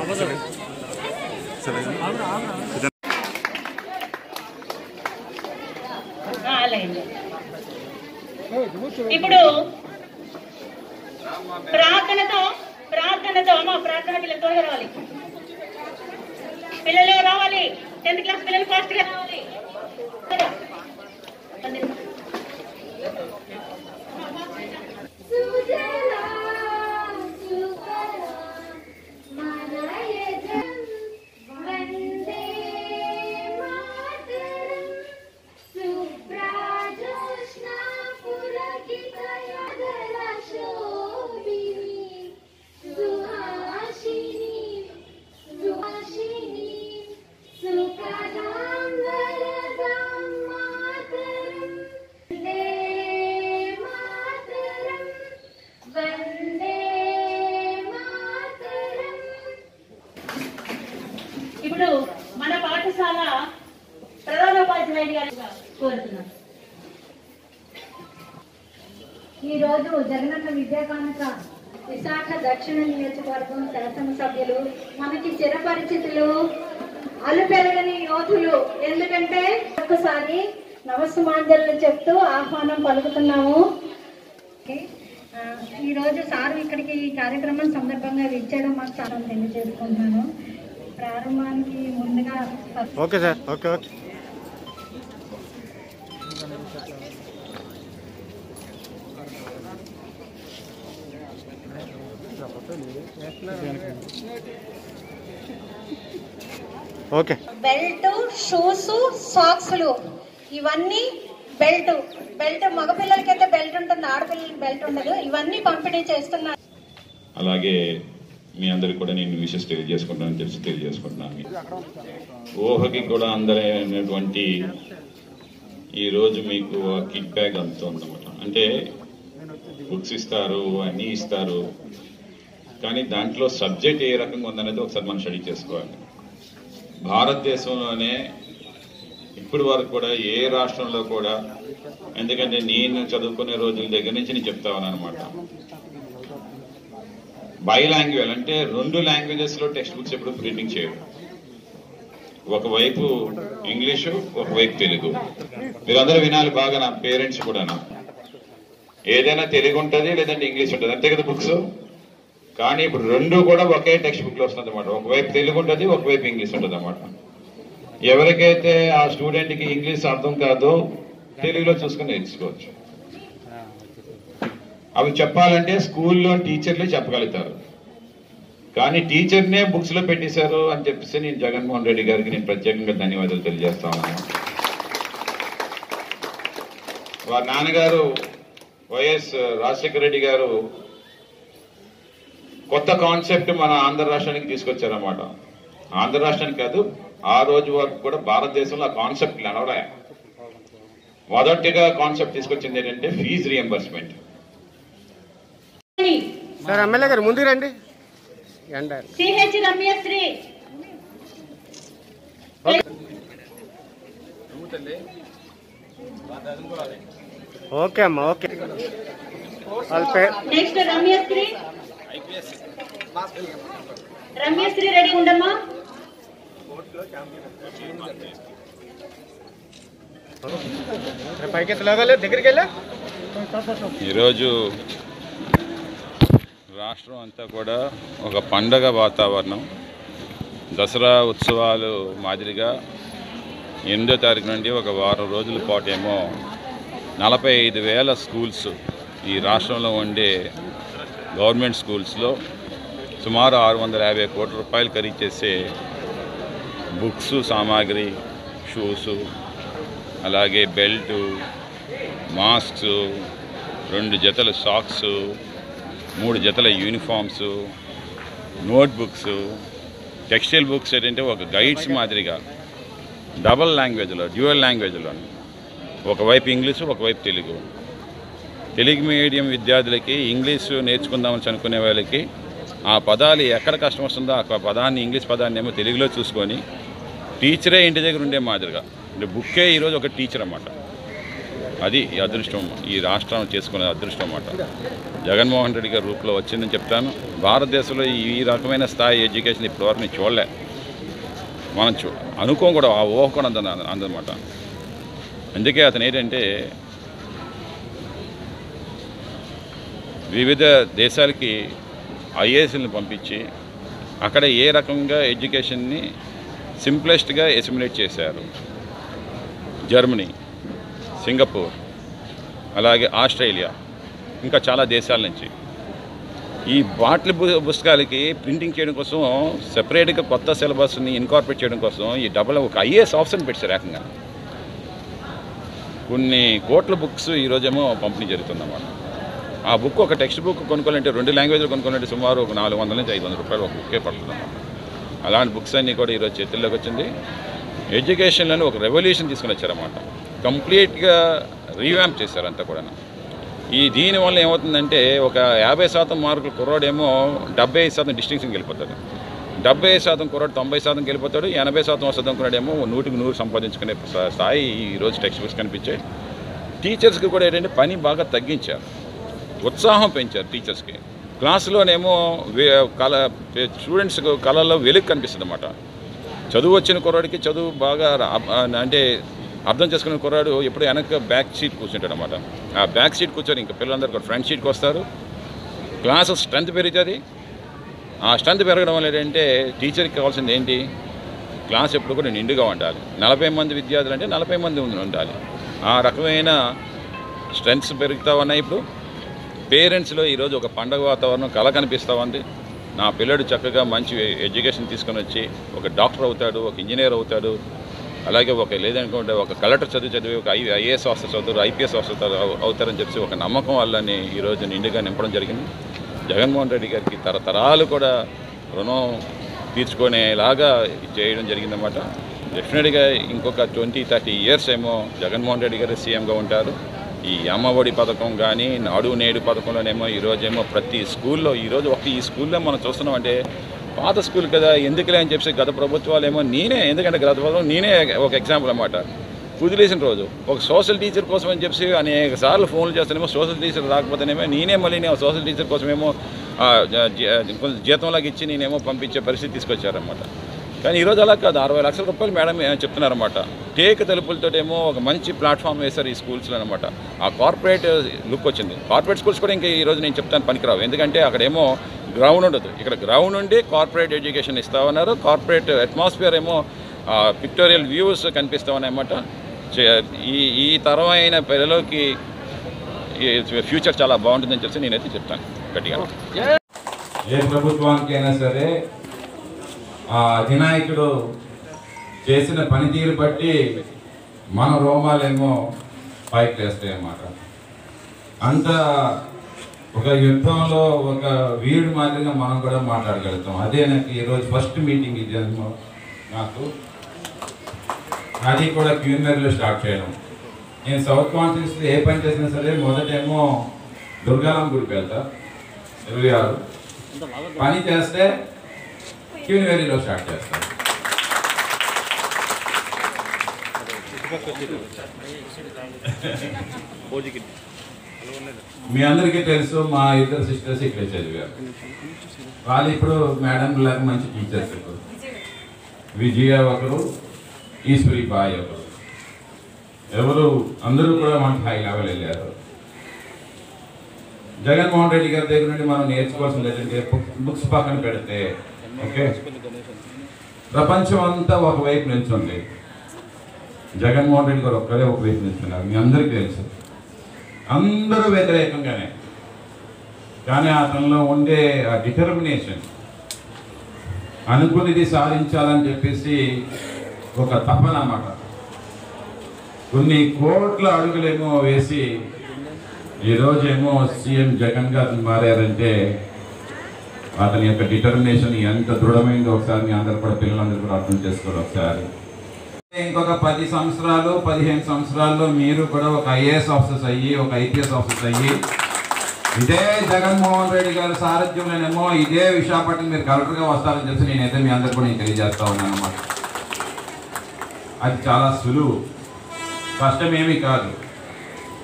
ఆ, అలాగే ఇప్పుడు ప్రార్థనతో ప్రార్థనతో అమ్మ ప్రార్థన పిల్లలు త్వరగా రావాలి పిల్లలు రావాలి టెన్త్ క్లాస్ పిల్లలు ఫాస్ట్ గా రావాలి త్వరగా. సుజలాం సుఫలాం మనయజం వందే మాతరం సుప్రాజోష్ణా పులకితయదల శోభిని సుహాసిని సుహాసిని సుఖదాం వరదాం మాతరం వందే మాతరం వందే మాతరం ఇప్పుడు మన పాఠశాల ప్రధానోపాధ్యాయుడి గారిగా కోరుతున్నాం ఈ రోజు జగనన్న విద్యాకాంత విశాఖ దక్షిణ నియోజకవర్గం శాసనసభ్యులు మనకి చిరపరిచితులు అలుపెరగని యోధులు ఎందుకంటే ఒక్కసారి నమస్సుమాంజలు చెప్తూ ఆహ్వానం పలుకుతున్నాము ఆ, ఈ రోజు సార్ ఇక్కడికి ఈ కార్యక్రమం సందర్భంగా విచ్చేయడం మాకు చాలా తెలియజేసుకుంటున్నాను ప్రారంభానికి ముందుగా okay sir okay okay okay belt shoes సాక్స్లు ఇవన్నీ బెల్ట్ బెల్ట్ మగపిల్లలకైతే బెల్ట్ ఉంటుంది ఆడపిల్లలకి బెల్ట్ ఉండదు ఇవన్నీ పంపిణీ చేస్తున్నారు అలాగే మీ అందరికి కూడా నేను విషెస్ తెలియజేసుకుంటానని తెలిసి తెలియజేసుకుంటున్నాను ఊహకి కూడా అందరైనటువంటి ఈరోజు మీకు ఆ కిట్ బ్యాగ్ అందుతుందన్నమాట అంటే బుక్స్ ఇస్తారు అన్నీ ఇస్తారు కానీ దాంట్లో సబ్జెక్ట్ ఏ రకంగా ఉందనేది ఒకసారి మనం స్టడీ చేసుకోవాలి భారతదేశంలోనే ఇప్పటి వరకు కూడా ఏ రాష్ట్రంలో కూడా ఎందుకంటే నేను చదువుకునే రోజుల దగ్గర నుంచి నేను చెప్తా ఉన్నాను అనమాట బై లాంగ్వేజ్ అంటే రెండు లాంగ్వేజెస్ లో టెక్స్ట్ బుక్స్ ఎప్పుడు ప్రింటింగ్ చేయడం ఒకవైపు ఇంగ్లీషు ఒకవైపు తెలుగు మీరందరూ వినాలి బాగా నా పేరెంట్స్ కూడా ఏదైనా తెలుగు ఉంటుంది లేదంటే ఇంగ్లీష్ ఉంటుంది అంతే కదా బుక్స్ కానీ ఇప్పుడు రెండు కూడా ఒకే టెక్స్ట్ బుక్ లో వస్తుంది అనమాట ఒకవైపు తెలుగు ఉంటుంది ఒకవైపు ఇంగ్లీష్ ఉంటుంది అనమాట ఎవరికైతే ఆ స్టూడెంట్ కి ఇంగ్లీష్ అర్థం కాదో తెలుగులో చూసుకుని నేర్చుకోవచ్చు అవి చెప్పాలంటే స్కూల్లో టీచర్లే చెప్పగలుగుతారు కానీ టీచర్నే బుక్స్ లో పెట్టేశారు అని చెప్పేసి నేను జగన్మోహన్ రెడ్డి గారికి నేను ప్రత్యేకంగా ధన్యవాదాలు తెలియజేస్తా ఉన్నాను వారి నాన్నగారు వైఎస్ రాజశేఖర రెడ్డి గారు కొత్త కాన్సెప్ట్ మన ఆంధ్ర రాష్ట్రానికి తీసుకొచ్చారన్నమాట ఆంధ్ర రాష్ట్రానికి కాదు ఆ రోజు వరకు కూడా భారతదేశంలో ఆ కాన్సెప్ట్ నడవలే మొదటిగా కాన్సెప్ట్ తీసుకొచ్చింది ఏంటంటే ఫీజు రియంబర్స్మెంట్ సార్ ఎమ్మెల్యే గారు ముందుకు రండి ఎండ సిహెచ్ రమ్యశ్రీ ఓకే అమ్మా ఓకే వాళ్ళ పేరు నెక్స్ట్ రమ్యశ్రీ రమ్యశ్రీ రెడీ ఉండమ్మా పైకి ఎత్తలేదా దగ్గరికి వెళ్ళా ఈరోజు రాష్ట్రం అంతా కూడా ఒక పండగ వాతావరణం దసరా ఉత్సవాలు మాదిరిగా ఎనిమిదో తారీఖు నుండి ఒక వారం రోజుల పాటేమో నలభై ఐదు వేల స్కూల్స్ ఈ రాష్ట్రంలో ఉండే గవర్నమెంట్ స్కూల్స్లో సుమారు ఆరు వందల యాభై కోట్ల రూపాయలు ఖరీదు చేసే బుక్స్ సామాగ్రి షూసు అలాగే బెల్టు మాస్క్స్ రెండు జతల సాక్స్ మూడు జతల యూనిఫామ్స్ నోట్బుక్స్ టెక్స్టైల్ బుక్స్ ఏంటంటే ఒక గైడ్స్ మాదిరిగా డబల్ లాంగ్వేజ్లో డ్యూయల్ లాంగ్వేజ్లో ఒకవైపు ఇంగ్లీషు ఒకవైపు తెలుగు తెలుగు మీడియం విద్యార్థులకి ఇంగ్లీషు నేర్చుకుందామని అనుకునే వాళ్ళకి ఆ పదాలు ఎక్కడ కష్టం వస్తుందో ఆ పదాన్ని ఇంగ్లీష్ పదాన్ని ఏమో తెలుగులో చూసుకొని టీచరే ఇంటి దగ్గర ఉండే మాదిరిగా అంటే బుక్కే ఈరోజు ఒక టీచర్ అన్నమాట అది ఈ అదృష్టం ఈ రాష్ట్రం చేసుకునే అదృష్టం అన్నమాట జగన్మోహన్ రెడ్డి గారి రూపంలో వచ్చిందని చెప్తాను భారతదేశంలో ఈ రకమైన స్థాయి ఎడ్యుకేషన్ ఇప్పటివరకు నేను చూడలే మనం చూ అనుకోం కూడా ఆ ఊహ కూడా అంద అందనమాట అందుకే అతను ఏంటంటే వివిధ దేశాలకి ఐఏఎస్ని పంపించి అక్కడ ఏ రకంగా ఎడ్యుకేషన్ని సింప్లెస్ట్గా ఎసిమిలేట్ చేశారు జర్మనీ సింగపూర్ అలాగే ఆస్ట్రేలియా ఇంకా చాలా దేశాల నుంచి ఈ బాటిల్ పు- పుస్తకాలకి ప్రింటింగ్ చేయడం కోసం సెపరేట్గా కొత్త సిలబస్ని ఇన్కార్పొరేట్ చేయడం కోసం ఈ డబల్ ఒక ఐఏఎస్ ఆప్షన్ పెట్టారు ఏకంగా కొన్ని కోట్ల బుక్స్ ఈరోజేమో పంపిణీ జరుగుతుందన్నమాట ఆ బుక్ ఒక టెక్స్ట్ బుక్ కొనుక్కోవాలంటే రెండు లాంగ్వేజ్లు కొనుక్కోవాలంటే సుమారు ఒక నాలుగు వందల నుంచి ఐదు వందల రూపాయలు ఒక బుక్కే పడుతుంది అలాంటి బుక్స్ అన్నీ కూడా ఈరోజు చేతుల్లోకి వచ్చింది ఎడ్యుకేషన్లోనే ఒక రెవల్యూషన్ తీసుకుని వచ్చారన్నమాట కంప్లీట్గా రీవ్యాంప్ చేశారు అంతా కూడా ఈ దీనివల్ల ఏమవుతుందంటే ఒక యాభై శాతం మార్కులు కుర్రాడేమో డెబ్బై ఐదు శాతం డిస్టింక్షన్కి వెళ్ళిపోతాడు డెబ్బై ఐదు శాతం కుర్రాడు తొంభై శాతంకి వెళ్ళిపోతాడు ఎనభై శాతం చదువుకున్నాడేమో నూటికి నూరు సంపాదించుకునే స్థా- స్థాయి ఈరోజు టెక్స్ట్ బుక్స్ కనిపించాయి టీచర్స్కి కూడా ఏంటంటే పని బాగా తగ్గించారు ఉత్సాహం పెంచారు టీచర్స్కి క్లాసులోనేమో వే- కళ స్టూడెంట్స్ కళల్లో వెలుగు కనిపిస్తుంది అన్నమాట చదువు వచ్చిన కుర్రాడికి చదువు బాగా రా- అంటే అర్థం చేసుకునే కుర్రాడు ఎప్పుడు వెనక బ్యాక్ సీట్ కూర్చుంటాడు అనమాట ఆ బ్యాక్ సీట్ కూర్చొని ఇంకా పిల్లలందరూ కూడా ఫ్రంట్ సీట్కి వస్తారు క్లాస్ స్ట్రెంత్ పెరుగుతుంది ఆ స్ట్రెంత్ పెరగడం వల్ల ఏంటంటే టీచర్కి కావాల్సింది ఏంటి క్లాస్ ఎప్పుడు కూడా నిండుగా ఉండాలి నలభై మంది విద్యార్థులు అంటే నలభై మంది ఉండి ఉండాలి ఆ రకమైన స్ట్రెంగ్స్ పెరుగుతా ఉన్నాయి ఇప్పుడు పేరెంట్స్లో ఈరోజు ఒక పండగ వాతావరణం కళ కనిపిస్తూ ఉంది నా పిల్లడు చక్కగా మంచి ఎడ్యుకేషన్ తీసుకొని వచ్చి ఒక డాక్టర్ అవుతాడు ఒక ఇంజనీర్ అవుతాడు అలాగే ఒక లేదనుకుంటే ఒక కలెక్టర్ చదివి చదివి ఒక ఐ ఐఏఎస్ ఆఫీసర్ అవుతారు ఐపీఎస్ ఆఫీసర్ అవుతారని చెప్పి ఒక నమ్మకం వాళ్ళని ఈరోజు నిండుగా నింపడం జరిగింది జగన్మోహన్ రెడ్డి గారికి తరతరాలు కూడా రుణం తీర్చుకునేలాగా చేయడం జరిగిందన్నమాట డెఫినెట్గా ఇంకొక ట్వంటీ థర్టీ ఇయర్స్ ఏమో జగన్మోహన్ రెడ్డి గారు సీఎంగా ఉంటారు ఈ అమ్మఒడి పథకం కానీ నాడు నేడు పథకంలోనేమో ఈరోజేమో ప్రతి స్కూల్లో ఈరోజు ఒక ఈ స్కూల్లో మనం చూస్తున్నాం అంటే పాత స్కూల్ కదా ఎందుకులే అని చెప్పి గత ప్రభుత్వాలు ఏమో నేనే ఎందుకంటే గత ప్రభుత్వం నేనే ఒక ఎగ్జాంపుల్ అన్నమాట కుదిలేసిన రోజు ఒక సోషల్ టీచర్ కోసం అని చెప్పి అనేక సార్లు ఫోన్లు చేస్తానేమో సోషల్ టీచర్ రాకపోతేనేమో నేనే మళ్ళీ నేను సోషల్ టీచర్ కోసమేమో ఆ, జ- జ- కొంచెం జీతంలాగా ఇచ్చి నేనేమో పంపించే పరిస్థితి తీసుకొచ్చారన్నమాట కానీ ఈరోజు అలా కాదు అరవై లక్షల రూపాయలు మేడం ఏ- చెప్తున్నారన్నమాట టేక్ తలుపులతోటేమో ఒక మంచి ప్లాట్ఫామ్ వేశారు ఈ స్కూల్స్లో అనమాట ఆ కార్పొరేట్ లుక్ వచ్చింది కార్పొరేట్ స్కూల్స్ కూడా ఇంకా ఈరోజు నేను చెప్తాను పనికిరావు ఎందుకంటే అక్కడేమో గ్రౌండ్ ఉండదు ఇక్కడ గ్రౌండ్ ఉండి కార్పొరేట్ ఎడ్యుకేషన్ ఇస్తా ఉన్నారు కార్పొరేట్ అట్మాస్ఫియర్ ఏమో పిక్టోరియల్ వ్యూస్ కనిపిస్తా ఉన్నాయన్నమాట చే- ఈ ఈ తరమైన పిల్లలకి ఈ ఫ్యూచర్ చాలా బాగుంటుందని చెప్పి నేనైతే చెప్తాను గట్టిగా ఏ ప్రభుత్వానికైనా సరే ఆ అధినాయకుడు చేసిన పనితీరు బట్టి మన రోమాలేమో పైకి లేస్తాయి అన్నమాట అంత ఒక యుద్ధంలో ఒక వీరుడు మాదిరిగా మనం కూడా మాట్లాడగలుగుతాం అదే నాకు ఈరోజు ఫస్ట్ మీటింగ్ ఇది అన్నమాట నాకు అది కూడా క్యూనర్లో స్టార్ట్ చేయడం నేను సౌత్ కాన్స్టిట్యూన్సీలో ఏ పని చేసినా సరే మొదటేమో దుర్గాలం గుడికి వెళ్తా ఇరవై ఆరు పని చేస్తే క్యూనివేరీలో స్టార్ట్ చేస్తాను మీ అందరికీ తెలుసు మా ఇద్దరు సిస్టర్స్ ఇక్కడ చదివారు వాళ్ళు ఇప్పుడు మేడం లాగా మంచి టీచర్స్ ఇప్పుడు విజయ ఒకరు ఈశ్వరి బాయ్ ఒకరు ఎవరు అందరూ కూడా మనకి హై లెవెల్ వెళ్ళారు జగన్మోహన్ రెడ్డి గారి దగ్గర నుండి మనం నేర్చుకోవాల్సింది ఏంటంటే బుక్స్ పక్కన పెడితే ఓకే ప్రపంచం అంతా ఒకవైపు నిల్చుంది జగన్మోహన్ రెడ్డి గారు ఒక్కరే ఒకవైపు నిల్చున్నారు మీ అందరికీ తెలుసు అందరూ వ్యతిరేకంగానే కానీ అతనిలో ఉండే ఆ డిటర్మినేషన్ అనుకున్నది సాధించాలని చెప్పేసి ఒక తపన అన్నమాట కొన్ని కోట్ల అడుగులేమో వేసి ఈరోజేమో సీఎం జగన్ గారు మారారంటే అతని యొక్క డిటర్మినేషన్ ఎంత దృఢమైందో ఒకసారి మీ అందరు కూడా పిల్లలందరూ కూడా అర్థం చేసుకోవాలి ఒకసారి ఇంకొక పది సంవత్సరాలు పదిహేను సంవత్సరాల్లో మీరు కూడా ఒక ఐఏఎస్ ఆఫీసర్స్ అయ్యి ఒక ఐపీఎస్ ఆఫీసర్స్ అయ్యి ఇదే జగన్మోహన్ రెడ్డి గారి సారథ్యంలోనేమో ఇదే విశాఖపట్నం మీరు కలెక్టర్గా వస్తారని చెప్పి నేనైతే మీ అందరు కూడా నేను తెలియజేస్తా ఉన్నాను అన్నమాట అది చాలా సులువు కష్టమేమీ కాదు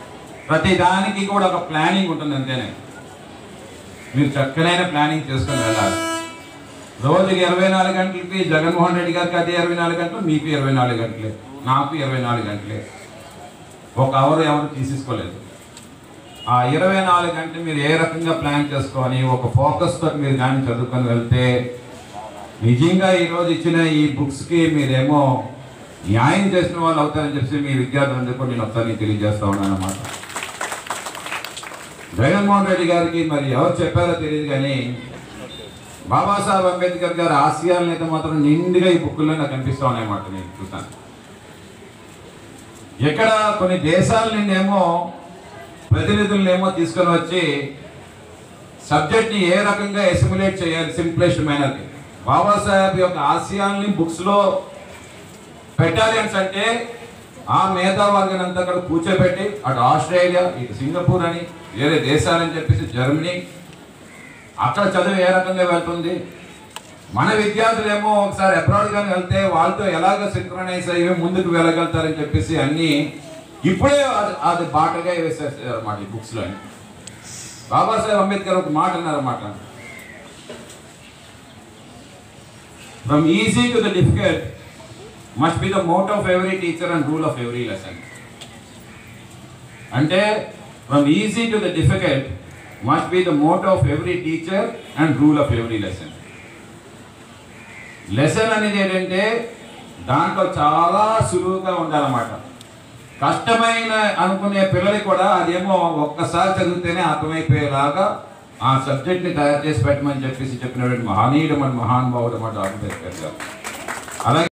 ప్రతి దానికి కూడా ఒక ప్లానింగ్ ఉంటుంది అంతేనే మీరు చక్కనైన ప్లానింగ్ చేసుకొని వెళ్ళాలి రోజుకి ఇరవై నాలుగు గంటలకి జగన్మోహన్ రెడ్డి గారికి అదే ఇరవై నాలుగు గంటలు మీకు ఇరవై నాలుగు గంటలే నాకు ఇరవై నాలుగు గంటలే ఒక అవర్ ఎవరు తీసేసుకోలేదు ఆ ఇరవై నాలుగు గంటలు మీరు ఏ రకంగా ప్లాన్ చేసుకొని ఒక ఫోకస్తో మీరు కానీ చదువుకొని వెళ్తే నిజంగా ఈరోజు ఇచ్చిన ఈ బుక్స్కి మీరేమో న్యాయం చేసిన వాళ్ళు అవుతారని చెప్పి మీ విద్యార్థులందరూ నేను ఒకసారి తెలియజేస్తా ఉన్నాను అన్నమాట జగన్మోహన్ రెడ్డి గారికి మరి ఎవరు చెప్పారో తెలియదు కానీ బాబాసాహెబ్ అంబేద్కర్ గారి ఆశయాలను అయితే మాత్రం నిండుగా ఈ బుక్కుల్లో నాకు కనిపిస్తా ఉన్నాయన్నమాట నేను చూస్తాను ఎక్కడ కొన్ని దేశాల నుండి ఏమో ప్రతినిధులనేమో తీసుకొని వచ్చి సబ్జెక్ట్ని ఏ రకంగా ఎసిములేట్ చేయాలి సింప్లెస్ట్ మేనర్కి బాబాసాహెబ్ యొక్క ఆశయాల్ని బుక్స్లో పెట్టాలి అని అంటే ఆ మేధావర్గాన్ని అంతా అక్కడ కూర్చోబెట్టి అటు ఆస్ట్రేలియా ఇటు సింగపూర్ అని వేరే దేశాలని చెప్పేసి జర్మనీ అక్కడ చదువు ఏ రకంగా వెళ్తుంది మన విద్యార్థులు ఏమో ఒకసారి అబ్రాడ్ కానీ వెళ్తే వాళ్ళతో ఎలాగ సింక్రనైజ్ అయ్యి ముందుకు వెళ్ళగలుగుతారని చెప్పేసి అన్ని ఇప్పుడే అది అది బాటగా వేసేస్తారు అన్నమాట ఈ బుక్స్లో బాబాసాహెబ్ అంబేద్కర్ ఒక మాట అన్నారన్నమాట from easy to the difficult must be the motto of every teacher and rule of every lesson అంటే from easy to the difficult must be the motto of every teacher and rule of every lesson lesson అనేది ఏంటంటే దాంట్లో చాలా సులువుగా ఉండాలన్నమాట కష్టమైన అనుకునే పిల్లలకి కూడా అదేమో ఒక్కసారి చదివితేనే అర్థమైపోయేలాగా ఆ సబ్జెక్ట్ని తయారు చేసి పెట్టమని చెప్పేసి చెప్పినటువంటి మహనీయుడు మన మహానుభావుడు మన అంబేద్కర్ గారు అలాగే